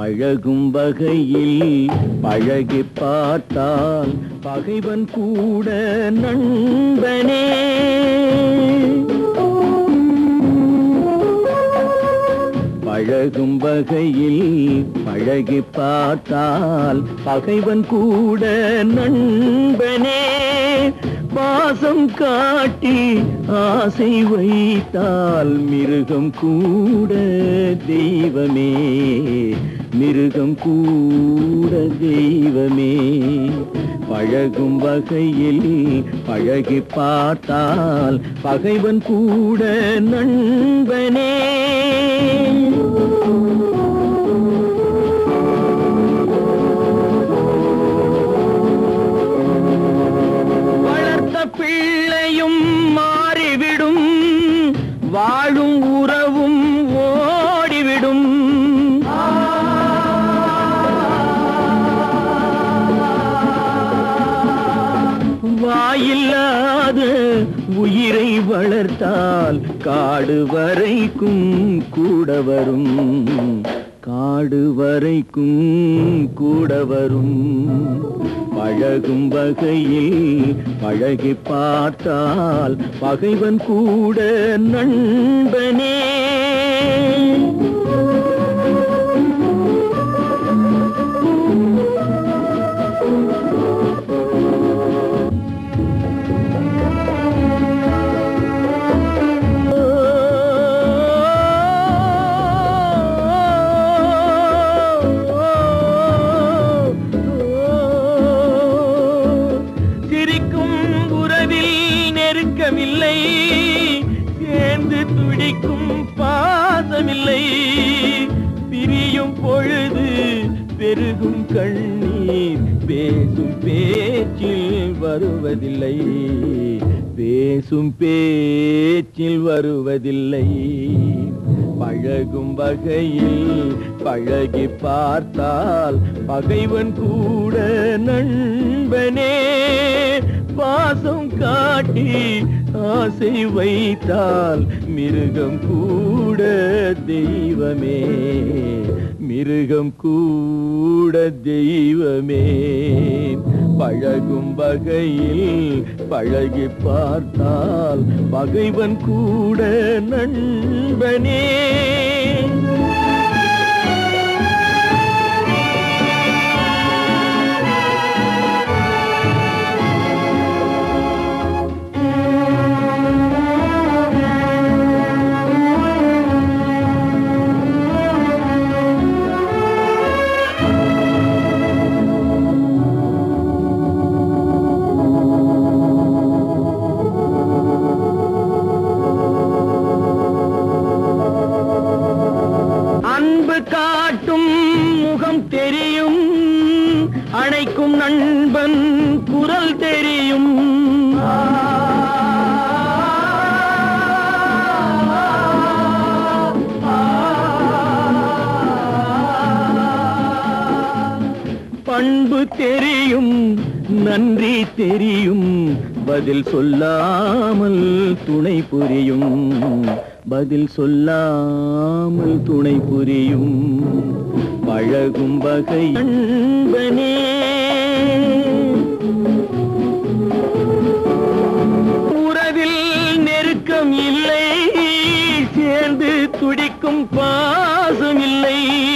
பழகும் வகையில் பழகி பார்த்தால் பகைவன் கூட நண்பனே பழகும் வகையில் பழகி பார்த்தால் பகைவன் கூட நண்பனே பாசம் காட்டி ஆசை வைத்தால் மிருகம் கூட தெய்வமே மிருகம் கூட தெய்வமே பழகும் வகையில் பழகி பார்த்தால் பகைவன் கூட நண்பனே வளர்த்த பிள்ளையும் மாறிவிடும் வாழும் உறவும் ஓடிவிடும் வாயில்லாத உயிரை வளர்த்தால் காடு வரைக்கும் கூட வரும் காடு வரைக்கும் கூட வரும் பழகும் வகையில் பழகி பார்த்தால் பகைவன் கூட நண்பனே சிரிக்கும் உறவில் நெருக்கமில்லை சேர்ந்து துடிக்கும் பாசமில்லை பிரியும் பொழுது பெருகும் கண்ணீர் பேசும் பேச்சில் வருவதில்லை பேசும் பேச்சில் வருவதில்லை பழகும் வகையில் பழகி பார்த்தால் பகைவன் கூட நண்பனே பாசம் காட்டி ஆசை வைத்தால் மிருகம் கூட தெய்வமே மிருகம் கூட தெய்வமே பழகும் வகையில் பழகி பார்த்தால் பகைவன் கூட நண்பனே அன்பு காட்டும் முகம் தெரியும் அணைக்கும் நண்பன் குரல் தெரியும் பண்பு தெரியும் நன்றி தெரியும் பதில் சொல்லாமல் துணை புரியும் பதில் சொல்லாமல் துணை புரியும் பழகும் வகை அன்பனே உறவில் நெருக்கம் இல்லை சேர்ந்து துடிக்கும் பாசம் இல்லை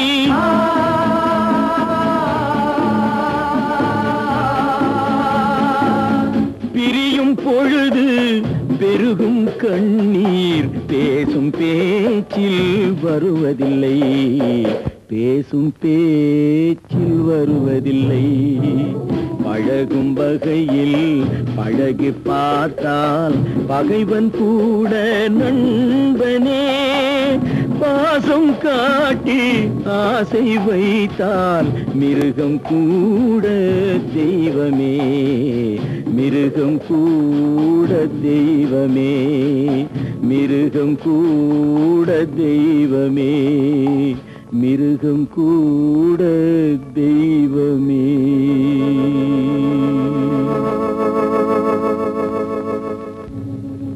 பிரியும் பொழுது பெருகும் கண்ணீர் பேசும் பேச்சில் வருவதில்லை பேசும் பேச்சில் வருவதில்லை பழகும் வகையில் பழகி பார்த்தால் பகைவன் கூட நண்பனே பாசம் காட்டி ஆசை வைத்தால் மிருகம் கூட தெய்வமே மிருகம் கூட தெய்வமே மிருகம் கூட தெய்வமே மிருகம் கூட தெய்வமே